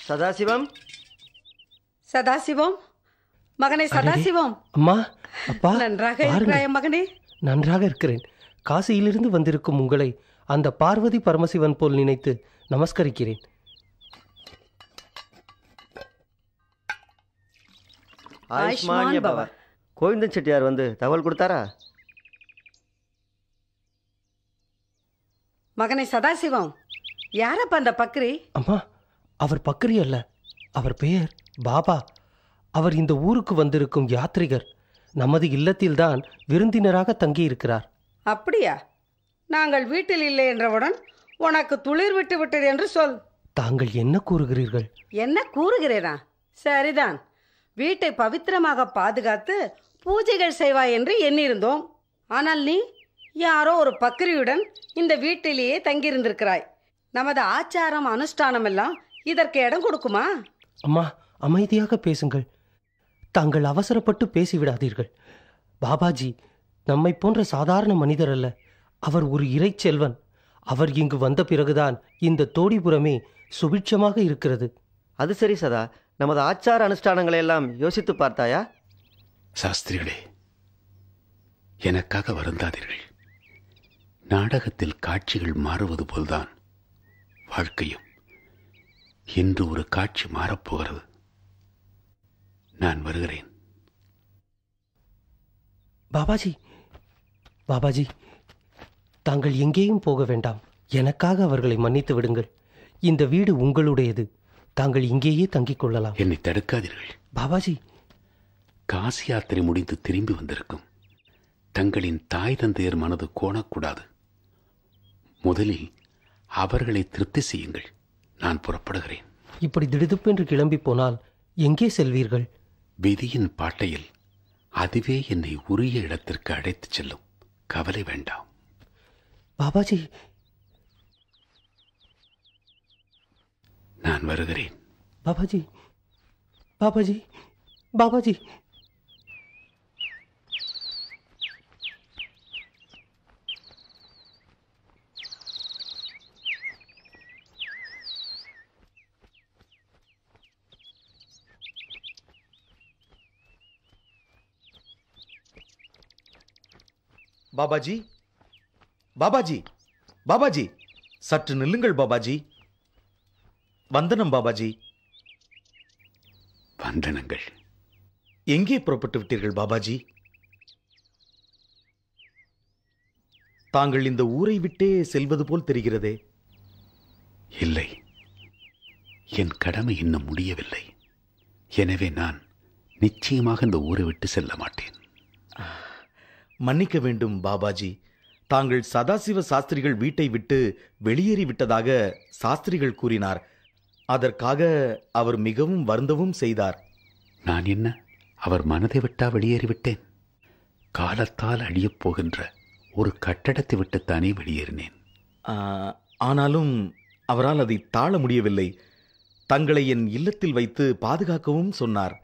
சதாசிவம் சதாசிவம் மகனே சதாசிவம் அம்மா அப்பா நன்றாக பாருங்கள். இருக்கிறாய மகனே நன்றாக இருக்கிறேன் காசியிலிருந்து வந்திருக்கும் உங்களை அந்த பார்வதி பரமசிவன் போல் நினைத்து நமஸ்கரிக்கிறேன் ஆயுஷ்மான்ய பவ கோவிந்தன் செட்டியார் வந்து தகவல் கொடுத்தாரா மகனே சதாசிவம் யாரப்ப அந்த பக்ரி அம்மா அவர் பக்ரி அல்ல அவர் பெயர் பாபா அவர் இந்த ஊருக்கு வந்திருக்கும் யாத்ரிகர் நமது இல்லத்தில்தான் விருந்தினராக தங்கியிருக்கிறார் அப்படியா நாங்கள் வீட்டில் இல்லை என்றவுடன் உனக்கு துளிர் விட்டு விட்டது என்று சொல் தாங்கள் என்ன கூறுகிறீர்கள் என்ன கூறுகிறேனா சரிதான் வீட்டை பவித்திரமாக பாதுகாத்து பூஜைகள் செய்வாய் என்று எண்ணியிருந்தோம் ஆனால் நீ யாரோ ஒரு பக்ரியுடன் இந்த வீட்டிலேயே தங்கியிருந்திருக்கிறாய் நமது ஆச்சாரம் அனுஷ்டானம் எல்லாம் இதற்கு இடம் கொடுக்குமா அம்மா அமைதியாக பேசுங்கள் தாங்கள் அவசரப்பட்டு பேசிவிடாதீர்கள் பாபாஜி நம்மை போன்ற சாதாரண மனிதர் அல்ல அவர் ஒரு இறைச்செல்வன் அவர் இங்கு வந்த பிறகுதான் இந்த தோடிபுரமே சுபிட்சமாக இருக்கிறது அது சரி சதா நமது ஆச்சார அனுஷ்டானங்களை எல்லாம் யோசித்து பார்த்தாயா சாஸ்திரிகளே எனக்காக வருந்தாதீர்கள் நாடகத்தில் காட்சிகள் மாறுவது போல்தான் வாழ்க்கையும் இன்று ஒரு காட்சி மாறப்போகிறது நான் வருகிறேன் பாபாஜி பாபாஜி தாங்கள் எங்கேயும் போக வேண்டாம் எனக்காக அவர்களை மன்னித்து விடுங்கள் இந்த வீடு உங்களுடையது தாங்கள் இங்கேயே தங்கிக் கொள்ளலாம் என்னை தடுக்காதீர்கள் பாபாஜி காசி யாத்திரை முடிந்து திரும்பி வந்திருக்கும் தங்களின் தாய் தந்தையர் மனது கோணக்கூடாது முதலில் அவர்களை திருப்தி செய்யுங்கள் நான் புறப்படுகிறேன் இப்படி திடுதிப்பென்று கிளம்பி போனால் எங்கே செல்வீர்கள் விதியின் பாட்டையில் அதுவே என்னை உரிய இடத்திற்கு அழைத்துச் செல்லும் கவலை வேண்டாம் பாபாஜி நான் வருகிறேன் பாபாஜி பாபாஜி பாபாஜி பாபாஜி பாபாஜி பாபாஜி சற்று நில்லுங்கள் பாபாஜி வந்தனம் பாபாஜி வந்தனங்கள் எங்கே புறப்பட்டு விட்டீர்கள் பாபாஜி தாங்கள் இந்த ஊரை விட்டே செல்வது போல் தெரிகிறதே இல்லை என் கடமை இன்னும் முடியவில்லை எனவே நான் நிச்சயமாக இந்த ஊரை விட்டு செல்ல மாட்டேன் மன்னிக்க வேண்டும் பாபாஜி தாங்கள் சதாசிவ சாஸ்திரிகள் வீட்டை விட்டு வெளியேறி விட்டதாக சாஸ்திரிகள் கூறினார் அதற்காக அவர் மிகவும் வருந்தவும் செய்தார் நான் என்ன அவர் மனதை விட்டா வெளியேறிவிட்டேன் காலத்தால் அழியப் போகின்ற ஒரு கட்டடத்தை விட்டுத்தானே வெளியேறினேன் ஆ, ஆனாலும் அவரால் அதை தாழ முடியவில்லை தங்களை என் இல்லத்தில் வைத்து பாதுகாக்கவும் சொன்னார்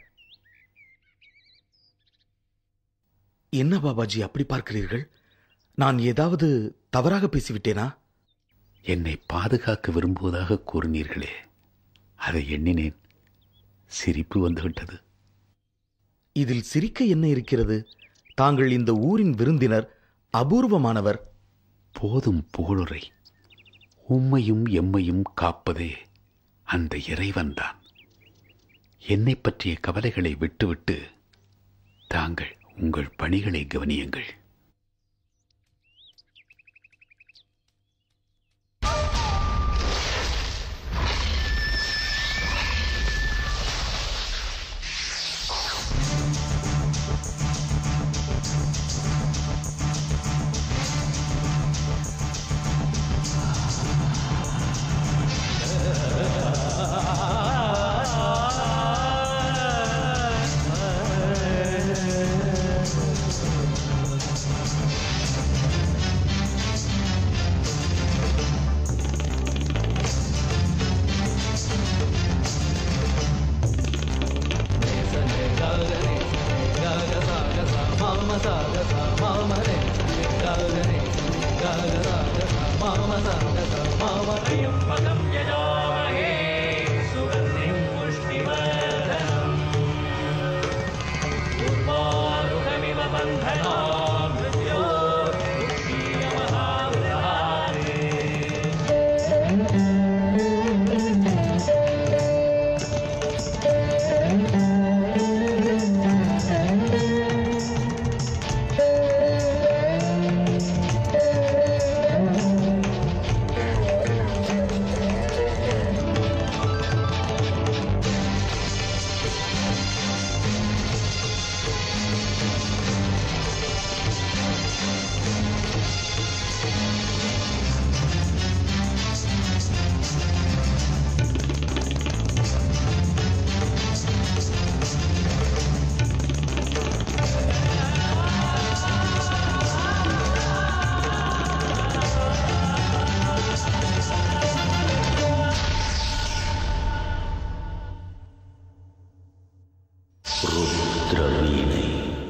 என்ன பாபாஜி அப்படி பார்க்கிறீர்கள் நான் ஏதாவது தவறாக பேசிவிட்டேனா என்னை பாதுகாக்க விரும்புவதாக கூறினீர்களே அதை எண்ணினேன் சிரிப்பு வந்துவிட்டது இதில் சிரிக்க என்ன இருக்கிறது தாங்கள் இந்த ஊரின் விருந்தினர் அபூர்வமானவர் போதும் புகழுரை உம்மையும் எம்மையும் காப்பதே அந்த இறைவன்தான் என்னை பற்றிய கவலைகளை விட்டுவிட்டு தாங்கள் உங்கள் பணிகளை கவனியுங்கள் पदं यजामहे सुगन्धिं ருத்ரவீணை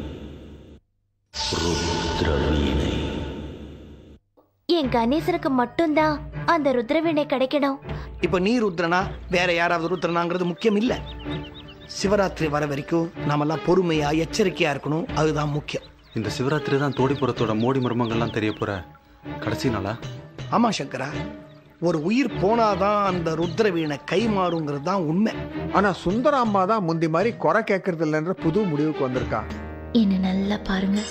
ருத்ரவீணை என் கணேசனுக்கு மட்டும்தான் அந்த ருத்ரவீணை கிடைக்கணும் இப்போ நீ ருத்ரனா வேற யாராவது ருத்ரனாங்கிறது முக்கியம் இல்ல சிவராத்திரி வர வரைக்கும் நாமெல்லாம் பொறுமையா எச்சரிக்கையா இருக்கணும் அதுதான் முக்கியம் இந்த சிவராத்திரி தான் தோடிப்புறத்தோட மோடி மர்மங்கள்லாம் தெரிய போற கடைசி நாளா ஆமா சங்கரா ஒரு உயிர் போனாதான் அந்த ருத்ர வீணை கை மாறுங்கிறது தான் உண்மை ஆனா சுந்தராம்மா தான் முந்தி மாதிரி குறை கேட்கறது இல்லைன்ற புது முடிவுக்கு வந்திருக்கா என்ன நல்லா பாருங்க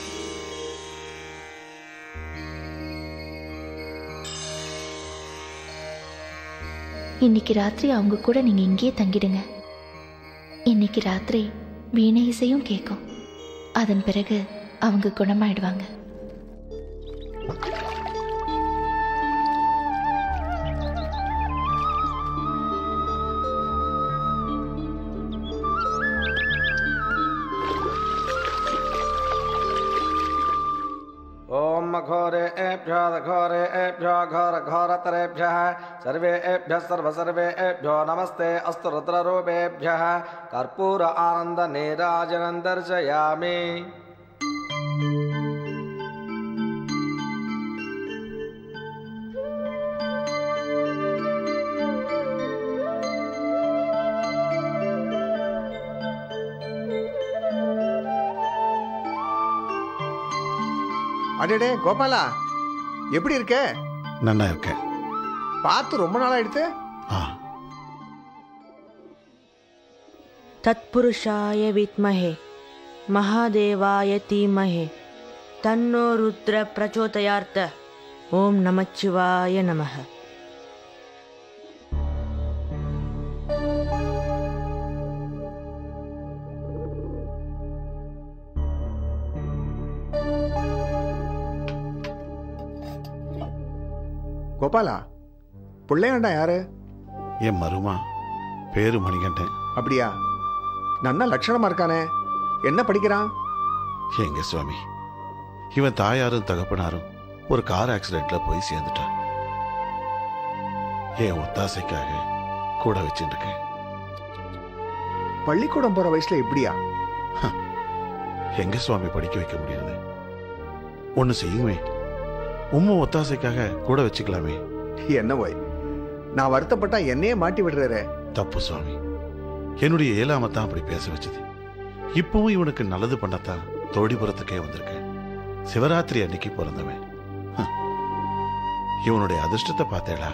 இன்னைக்கு ராத்திரி அவங்க கூட நீங்க இங்கேயே தங்கிடுங்க இன்னைக்கு ராத்திரி வீணை இசையும் கேட்கும் அதன் பிறகு அவங்க குணமாயிடுவாங்க ॐ घोरेभ्यः घोरेभ्यो घोरघोरतरेभ्यः सर्वेभ्यः सर्वसर्वेभ्यो नमस्ते अस्तु रुद्ररूपेभ्यः कर्पूर आनन्दनीराजनं दर्शयामि அடடே கோபாலா எப்படி இருக்க நன்னா இருக்கேன் பார்த்து ரொம்ப நாளா எடுத்து ஆ तत्पुरुषाय विद्महे महादेवाय धीमहि तन्नो रुद्र प्रचोदयार्थ ॐ नमः शिवाय नमः கோபாலா பிள்ளையாண்டா யாரு என் மருமா பேரு மணிகண்டன் அப்படியா நன்னா லட்சணமா இருக்கானே என்ன படிக்கிறான் எங்க சுவாமி இவன் தாயாரும் தகப்பனாரும் ஒரு கார் ஆக்சிடென்ட்ல போய் சேர்ந்துட்டான் என் ஒத்தாசைக்காக கூட வச்சுட்டு இருக்கேன் பள்ளிக்கூடம் போற வயசுல எப்படியா எங்க சுவாமி படிக்க வைக்க முடியாது ஒன்னு செய்யுமே உம்மை ஒத்தாசைக்காக கூட வச்சுக்கலாமே என்ன போய் நான் வருத்தப்பட்டா என்னையே மாட்டி விடுறாரு தப்பு சுவாமி என்னுடைய ஏழாமத்தான் அப்படி பேச வச்சது இப்பவும் இவனுக்கு நல்லது பண்ணத்தான் தோடிபுரத்துக்கே வந்திருக்கேன் சிவராத்திரி அன்னைக்கு பிறந்தவன் ஹம். இவனுடைய அதிர்ஷ்டத்தை பார்த்தேளா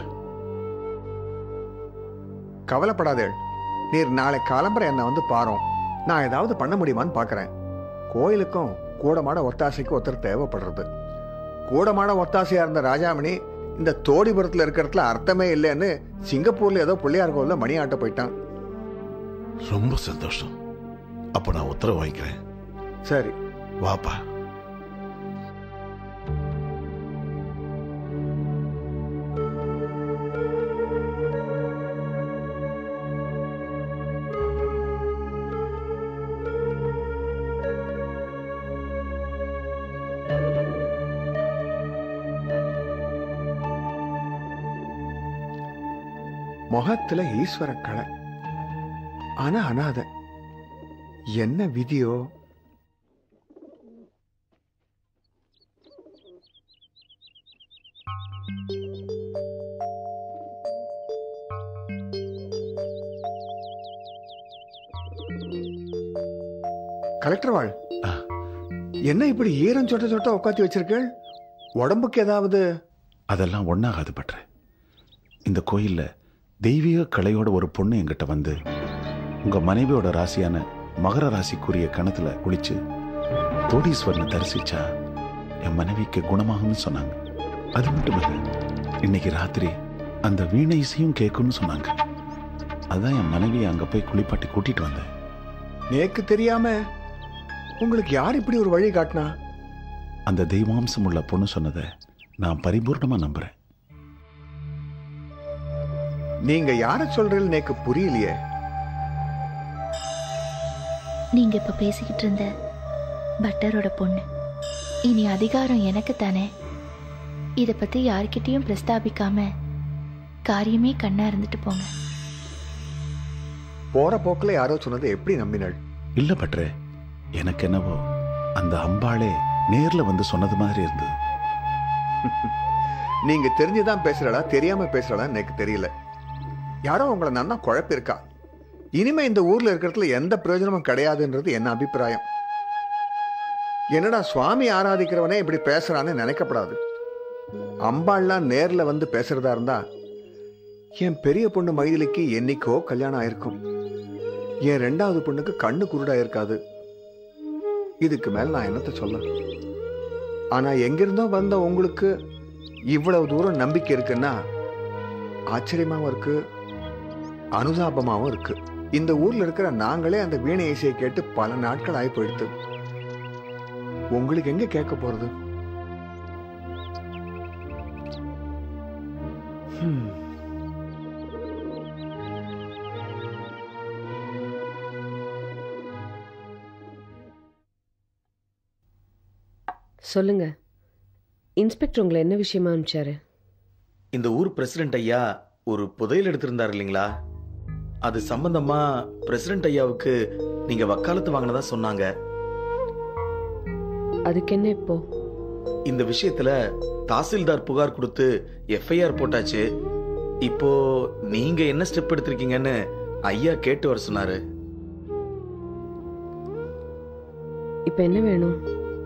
கவலைப்படாதே நீர் நாளை காலம்பரை என்னை வந்து பாரோம் நான் ஏதாவது பண்ண முடியுமான்னு பார்க்கறேன் கோயிலுக்கும் கூடமாட ஒத்தாசைக்கு ஒருத்தர் தேவைப்படுறது கூடமாட ஒத்தாசையா இருந்த ராஜாமணி இந்த தோடிபுரத்துல இருக்கிறதுல அர்த்தமே இல்லைன்னு சிங்கப்பூர்ல ஏதோ பிள்ளையார் கோவில்ல மணி ஆட்ட போயிட்டான் ரொம்ப சந்தோஷம் அப்ப நான் உத்தரவு வாங்கிக்கிறேன் சரி வாப்பா முகத்துல ஈஸ்வர கலை ஆனா அனாதை என்ன விதியோ கலெக்டர் வாழ் என்ன இப்படி ஈரம் சொட்ட சொட்ட உட்காத்தி வச்சிருக்க உடம்புக்கு ஏதாவது அதெல்லாம் ஒன்றாகாது பற்ற இந்த கோயில்ல தெய்வீக கலையோட ஒரு பொண்ணு என்கிட்ட வந்து உங்க மனைவியோட ராசியான மகர ராசிக்குரிய கணத்துல குளிச்சு தோடீஸ்வரனை தரிசிச்சா என் மனைவிக்கு குணமாகும்னு சொன்னாங்க அது மட்டும் இல்லை இன்னைக்கு ராத்திரி அந்த வீணை இசையும் கேட்கும்னு சொன்னாங்க அதான் என் மனைவியை அங்க போய் குளிப்பாட்டி கூட்டிட்டு வந்தேன் நேக்கு தெரியாம உங்களுக்கு யார் இப்படி ஒரு வழி காட்டினா அந்த தெய்வாம்சம் உள்ள பொண்ணு சொன்னதை நான் பரிபூர்ணமா நம்புறேன் நீங்க யார சொல்றீங்க நேக்கு புரியலையே நீங்க இப்ப பேசிக்கிட்டு இருந்த பட்டரோட பொண்ணு இனி அதிகாரம் எனக்கு தானே இத பத்தி யார்கிட்டயும் பிரஸ்தாபிக்காம காரியமே கண்ணா இருந்துட்டு போங்க போற போக்குல யாரோ சொன்னதை எப்படி நம்பினாள் இல்ல பட்ரே எனக்கு என்னவோ அந்த அம்பாளே நேர்ல வந்து சொன்னது மாதிரி இருந்தது நீங்க தெரிஞ்சுதான் பேசுறடா தெரியாம பேசுறடா எனக்கு தெரியல யாரோ உங்களை நன்னா குழப்பிருக்கா இனிமே இந்த ஊர்ல இருக்கிறதுல எந்த பிரயோஜனமும் கிடையாதுன்றது என்ன அபிப்பிராயம் என்னடா சுவாமி ஆராதிக்கிறவனே இப்படி பேசுறான்னு நினைக்கப்படாது அம்பாள்லாம் நேர்ல வந்து பேசுறதா இருந்தா என் பெரிய பொண்ணு மைதிலிக்கு என்னைக்கோ கல்யாணம் ஆயிருக்கும் என் ரெண்டாவது பொண்ணுக்கு கண்ணு குருடா இருக்காது இதுக்கு மேல நான் என்னத்த சொல்ல ஆனா எங்கிருந்தோ வந்த உங்களுக்கு இவ்வளவு தூரம் நம்பிக்கை இருக்குன்னா ஆச்சரியமாவும் இருக்கு அனுதாபமாவும் இருக்கு இந்த ஊர்ல இருக்கிற நாங்களே அந்த வீணை இசையை கேட்டு பல நாட்கள் ஆகி போயிடுது உங்களுக்கு எங்க கேட்க போறது ஹம். சொல்லுங்க இன்ஸ்பெக்டர் உங்களை என்ன விஷயமா அனுப்பிச்சாரு இந்த ஊர் பிரசிடென்ட் ஐயா ஒரு புதையல் எடுத்திருந்தார் இல்லைங்களா அது சம்பந்தமா பிரசிடென்ட் ஐயாவுக்கு நீங்க வக்காலத்து வாங்கினதா சொன்னாங்க அதுக்கு என்ன இப்போ இந்த விஷயத்துல தாசில்தார் புகார் கொடுத்து எஃப்ஐஆர் போட்டாச்சு இப்போ நீங்க என்ன ஸ்டெப் எடுத்திருக்கீங்கன்னு ஐயா கேட்டு வர சொன்னாரு இப்போ என்ன வேணும்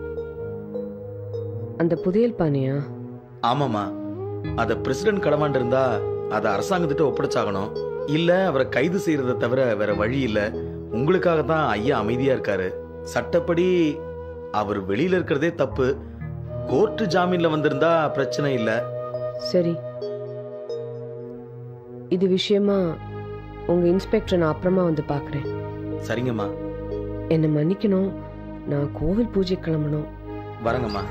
அந்த புதையல் பானையா ஆமாமா அத பிரசிடென்ட் கடமாண்டு இருந்தா அதை அரசாங்கத்திட்ட ஒப்படைச்சாகணும் இல்ல அவரை கைது செய்யறதை தவிர வேற வழி இல்ல உங்களுக்காக தான் ஐயா அமைதியா இருக்காரு சட்டப்படி அவர் வெளியில இருக்கிறதே தப்பு கோர்ட்டு ஜாமீன்ல வந்திருந்தா பிரச்சனை இல்ல சரி இது விஷயமா உங்க இன்ஸ்பெக்டர் நான் அப்புறமா வந்து பார்க்குறேன் சரிங்கம்மா என்னை மன்னிக்கணும் நான் கோவில் பூஜை கிளம்பணும் வரங்கம்மா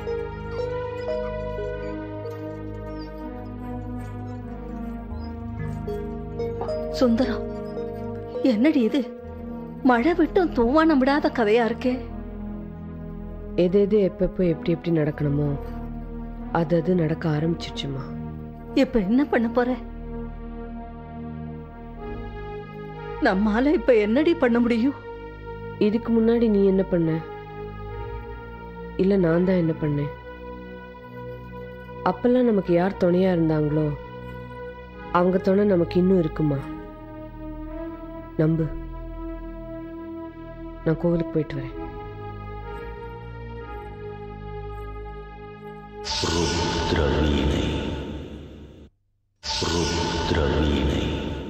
சுந்தரம் என்னடி இது மழை விட்டும் தூவானம் விடாத கதையா இருக்கே எது எது எப்பப்போ எப்படி எப்படி நடக்கணுமோ அது அது நடக்க ஆரம்பிச்சிச்சுமா இப்ப என்ன பண்ண போற நம்மால இப்ப என்னடி பண்ண முடியும் இதுக்கு முன்னாடி நீ என்ன பண்ண இல்ல நான் தான் என்ன பண்ணேன் அப்பெல்லாம் நமக்கு யார் துணையா இருந்தாங்களோ அவங்க துணை நமக்கு இன்னும் இருக்குமா நம்பு நான் கோவிலுக்கு போயிட்டு வரேன் ருத்ரவீணை ருத்ரவீணை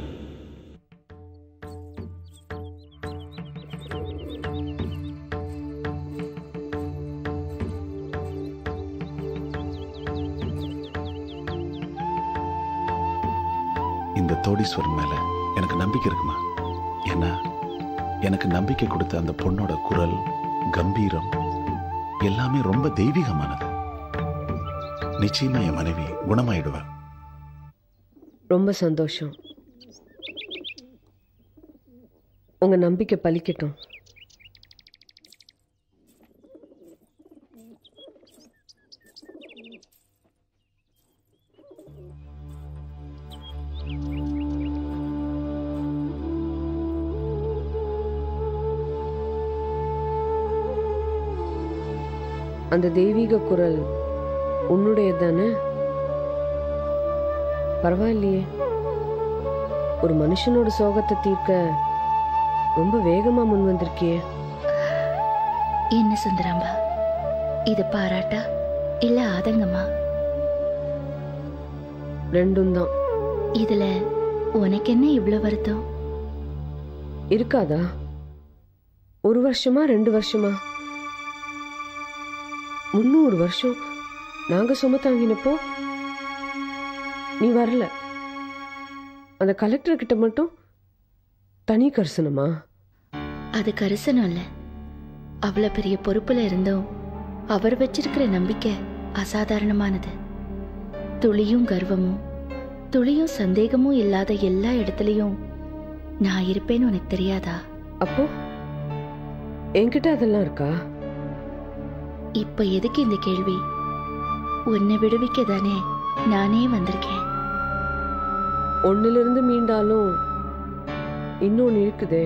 இந்த தோடீஸ்வரன் மேல எனக்கு நம்பிக்கை இருக்குமா ஏன்னா எனக்கு நம்பிக்கை கொடுத்த அந்த பொண்ணோட குரல் கம்பீரம் எல்லாமே ரொம்ப தெய்வீகமானது நிச்சயமா என் மனைவி குணமாயிடுவா ரொம்ப சந்தோஷம் உங்க நம்பிக்கை பலிக்கட்டும் அந்த தெய்வீக குரல் உன்னுடைய தானே பரவாயில்லையே ஒரு மனுஷனோட சோகத்தை தீர்க்க ரொம்ப வேகமா முன் வந்திருக்கியே என்ன சுந்தராம்பா இது பாராட்டா இல்ல ஆதங்கமா ரெண்டும் தான் இதுல உனக்கு என்ன இவ்ளோ வருத்தம் இருக்காதா ஒரு வருஷமா ரெண்டு வருஷமா முன்னூறு வருஷம் நாங்க சுமத்தாங்கினப்போ நீ வரல அந்த கலெக்டர் கிட்ட மட்டும் தனி கரிசனமா அது கரிசனம் இல்ல அவ்வளவு பெரிய பொறுப்புல இருந்தும் அவர் வச்சிருக்கிற நம்பிக்கை அசாதாரணமானது துளியும் கர்வமும் துளியும் சந்தேகமும் இல்லாத எல்லா இடத்துலயும் நான் இருப்பேன்னு உனக்கு தெரியாதா அப்போ என்கிட்ட அதெல்லாம் இருக்கா இப்ப எதுக்கு இந்த கேள்வி உன்னை விடுவிக்க தானே நானே வந்திருக்கேன் ஒன்னுல இருந்து மீண்டாலும் இன்னொன்னு இருக்குதே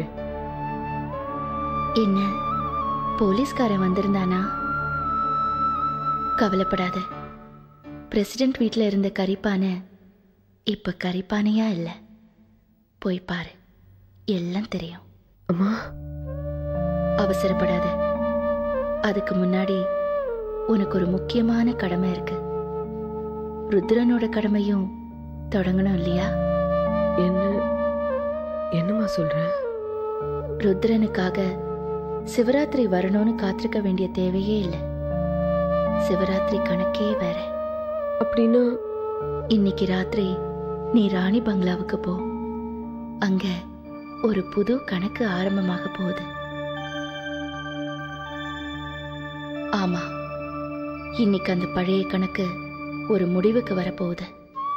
என்ன போலீஸ்காரன் வந்திருந்தானா கவலைப்படாத பிரசிடென்ட் வீட்ல இருந்த கரிப்பான இப்ப கரிப்பானையா இல்ல போய் பாரு எல்லாம் தெரியும் அம்மா அவசரப்படாத அதுக்கு முன்னாடி உனக்கு ஒரு முக்கியமான கடமை இருக்கு ருத்ரனோட கடமையும் தொடங்கணும் இல்லையா என்ன என்னம்மா சொல்ற ருத்ரனுக்காக சிவராத்திரி வரணும்னு காத்திருக்க வேண்டிய தேவையே இல்லை சிவராத்திரி கணக்கே வேற அப்படின்னா இன்னைக்கு ராத்திரி நீ ராணி பங்களாவுக்கு போ அங்க ஒரு புது கணக்கு ஆரம்பமாக போகுது ஆமா இன்னைக்கு அந்த பழைய கணக்கு ஒரு முடிவுக்கு வரப்போகுது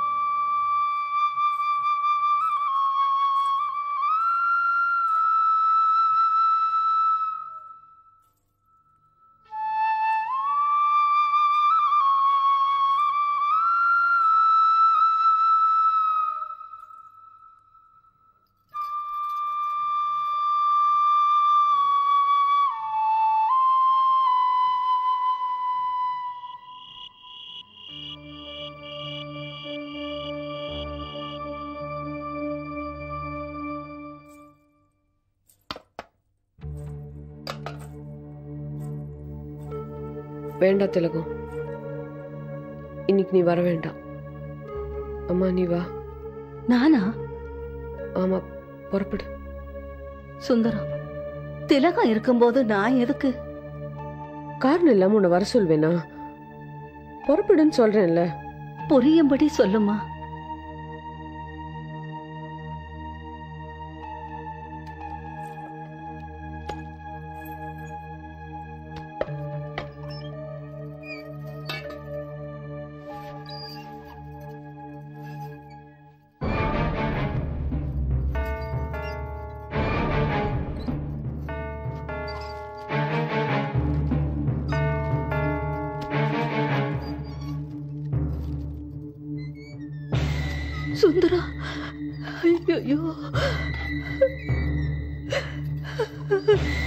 வேண்டாம் திலகம் இன்னைக்கு நீ வர வேண்டாம் அம்மா நீ வா நானா ஆமா புறப்படு சுந்தரம் திலகம் இருக்கும்போது நான் எதுக்கு காரணம் இல்லாம உன்னை வர சொல்வேனா புறப்படுன்னு சொல்றேன்ல புரியும்படி சொல்லுமா சுந்தரா ஐயோ